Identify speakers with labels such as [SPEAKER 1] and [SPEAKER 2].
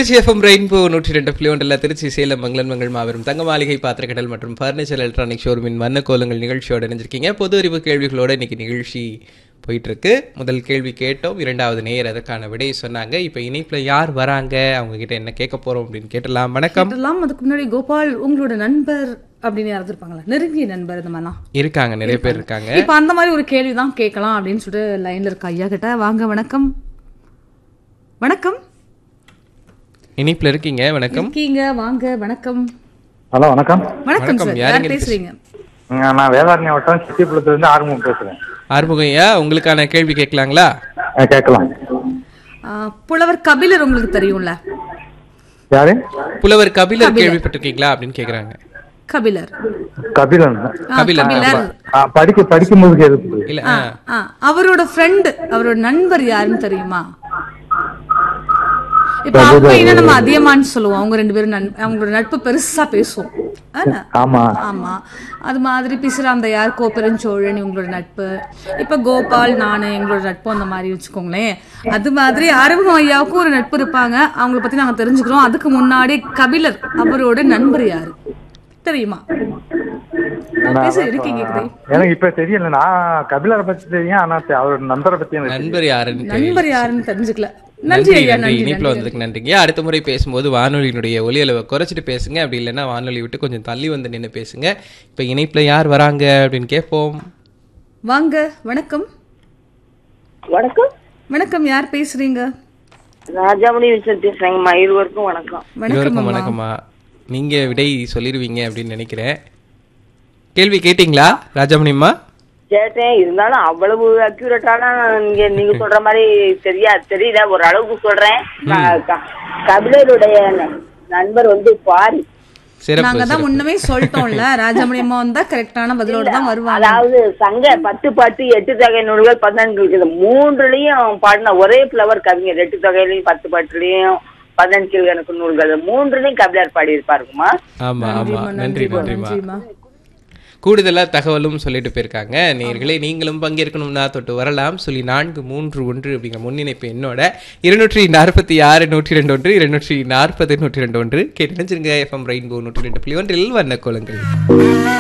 [SPEAKER 1] Trichy FM rainbow நூற்றி ரெண்டு புள்ளி ஒன்றில் திருச்சி சேலம் மங்களன் மங்கள் மாபெரும் தங்க மாளிகை பாத்திரக்கடல் மற்றும் ஃபர்னிச்சர் எலக்ட்ரானிக் ஷோரூமின் வண்ண கோலங்கள் நிகழ்ச்சியோடு இணைஞ்சிருக்கீங்க பொது அறிவு கேள்விகளோட இன்னைக்கு நிகழ்ச்சி போயிட்டு இருக்கு முதல் கேள்வி கேட்டோம் இரண்டாவது நேர் அதற்கான விடையை சொன்னாங்க இப்போ இணைப்புல யார் வராங்க அவங்க கிட்ட என்ன கேட்க போறோம் அப்படின்னு கேட்டலாம் வணக்கம்
[SPEAKER 2] கேட்டலாம் அதுக்கு முன்னாடி கோபால் உங்களோட நண்பர் அப்படின்னு யாராவது இருப்பாங்களா நெருங்கிய நண்பர் இந்த மாதிரிலாம்
[SPEAKER 1] இருக்காங்க நிறைய பேர் இருக்காங்க
[SPEAKER 2] இப்ப அந்த மாதிரி ஒரு கேள்வி தான் கேட்கலாம் அப்படின்னு சொல்லிட்டு லைன்ல இருக்க ஐயா கிட்ட வாங்க வணக்கம் வணக்கம்
[SPEAKER 1] இணைப்புல இருக்கீங்க வணக்கம்
[SPEAKER 2] இருக்கீங்க வாங்க வணக்கம்
[SPEAKER 3] ஹலோ வணக்கம்
[SPEAKER 2] வணக்கம்
[SPEAKER 1] வணக்கம்,
[SPEAKER 2] சார்
[SPEAKER 1] யாருங்க
[SPEAKER 2] யார் பேசுறீங்க
[SPEAKER 3] ம், நான் வேதாரண்ய வட்டம் சிட்டிப்புலத்துலேருந்து ஆறுமுகம் பேசுகிறேன்
[SPEAKER 1] ஆறுமுகம் ஐயா உங்களுக்கான கேள்வி கேட்கலாங்களா
[SPEAKER 3] கேட்கலாம்
[SPEAKER 2] ஆ, புலவர் கபிலர் உங்களுக்கு தெரியும்ல
[SPEAKER 3] யாரு
[SPEAKER 1] புலவர் கபிலர் கேள்விப்பட்டிருக்கீங்களா அப்படின்னு கேக்குறாங்க
[SPEAKER 2] கபிலர்
[SPEAKER 3] கபிலன்
[SPEAKER 2] ஆ,
[SPEAKER 1] கபிலர்
[SPEAKER 2] கபிலர்
[SPEAKER 3] ஆ, படிக்க படிக்கும்போது கேள்வி
[SPEAKER 1] இல்ல
[SPEAKER 2] ஆ, ஆ, அவரோட ஃப்ரெண்ட் அவரோட நண்பர் யாருன்னு தெரியுமா இப்ப அவங்க என்ன நம்ம அதிகமான்னு சொல்லுவோம் அவங்க ரெண்டு பேரும் நண்- அவங்களோட நட்பு பெருசா பேசுவோம் ஆனா
[SPEAKER 3] ஆமா
[SPEAKER 2] ஆமா அது மாதிரி பிசிராந்தையார் கோப்பெருஞ்சோழன் இவங்களோட நட்பு இப்ப கோபால் நானு எங்களோட நட்பு அந்த மாதிரி வச்சுக்கோங்களேன் அது மாதிரி அறிமுகம் ஐயாவுக்கும் ஒரு நட்பு இருப்பாங்க அவங்கள பத்தி நாங்க தெரிஞ்சுக்கிறோம் அதுக்கு முன்னாடி கபிலர் அவரோட நண்பர் யாரு தெரியுமா நான் பேச இருக்கீங்க கேக்குது.
[SPEAKER 3] எனக்கு இப்ப தெரியல நான் கபிலரை பத்தி தெரியும் ஆனா தெ- அவரோட நண்பரை பத்தி எனக்கு தெரியல.
[SPEAKER 1] நண்பர் யாருன்னு தெரியல
[SPEAKER 2] நண்பர் யாருன்னு தெரிஞ்சுக்கல நன்றி
[SPEAKER 1] நன்றி
[SPEAKER 2] ஐயா
[SPEAKER 1] நன்றி
[SPEAKER 2] நன்றி
[SPEAKER 1] இனிப்புல வந்ததுக்கு நன்றிங்க அடுத்த முறை பேசும்போது வானொலியினுடைய ஒலி அளவை குறைச்சிட்டு பேசுங்க அப்படி இல்லைன்னா வானொலி விட்டு கொஞ்சம் தள்ளி வந்து நின்று பேசுங்க இப்போ இணைப்புல யார் வராங்க அப்படின்னு கேட்போம்
[SPEAKER 2] வாங்க வணக்கம்
[SPEAKER 4] வணக்கம்
[SPEAKER 2] வணக்கம் யார் பேசுறீங்க
[SPEAKER 4] ராஜாமணி விசன் பேசுறேங்கம்மா இருவருக்கும் வணக்கம்
[SPEAKER 2] வணக்கம்
[SPEAKER 1] இருவருக்கும் வணக்கம்மா நீங்க விடை சொல்லிடுவீங்க அப்படின்னு நினைக்கிறேன் கேள்வி கேட்டிங்களா ராஜாமணிம்மா
[SPEAKER 4] கேட்டேன் இருந்தாலும் அவ்வளவு அக்யூரேட்டான நீங்க நீங்க சொல்ற மாதிரி சரியா தெரியல ஒரு அளவுக்கு சொல்றேன் க- க- கபிலருடைய ந- நண்பர் வந்து பாரி
[SPEAKER 1] சிறப்பு
[SPEAKER 2] நாங்க தான் முன்னமே சொல்லிட்டோம்ல ராஜாமணி அம்மா வந்தா கரெக்டான பதிலோட தான் வருவாங்க
[SPEAKER 4] அதாவது சங்க பத்து பாட்டு எட்டு தொகை நூல்கள் பதினெண்டு இருக்குது மூன்றுலயும் பாடின ஒரே பிளவர் கவிஞர் எட்டு தொகையிலயும் பத்து பாட்டுலயும் பதினெண்டு கீழ்கணக்கு நூல்கள் மூன்றுலயும் கபிலர் பாடி இருப்பாருக்குமா
[SPEAKER 1] ஆமா ஆமா நன்றி நன்றிம்மா
[SPEAKER 2] நன்றிமா
[SPEAKER 1] கூடுதலா தகவலும் சொல்லிட்டு போயிருக்காங்க நேர்களே நீங்களும் பங்கேற்கணும்னா தொட்டு வரலாம் சொல்லி நான்கு மூன்று ஒன்று அப்படிங்கிற முன்னிணைப்பு என்னோட இருநூற்றி நாற்பத்தி ஆறு நூற்றி ரெண்டு ஒன்று இருநூற்றி நாற்பது நூற்றி ரெண்டு ஒன்று கேட்டு நினைச்சிருங்க எஃப்எம் ரெயின்போ நூற்றி ரெண்டு புள்ளி ஒன்றில் வண்ண கோலங்கள்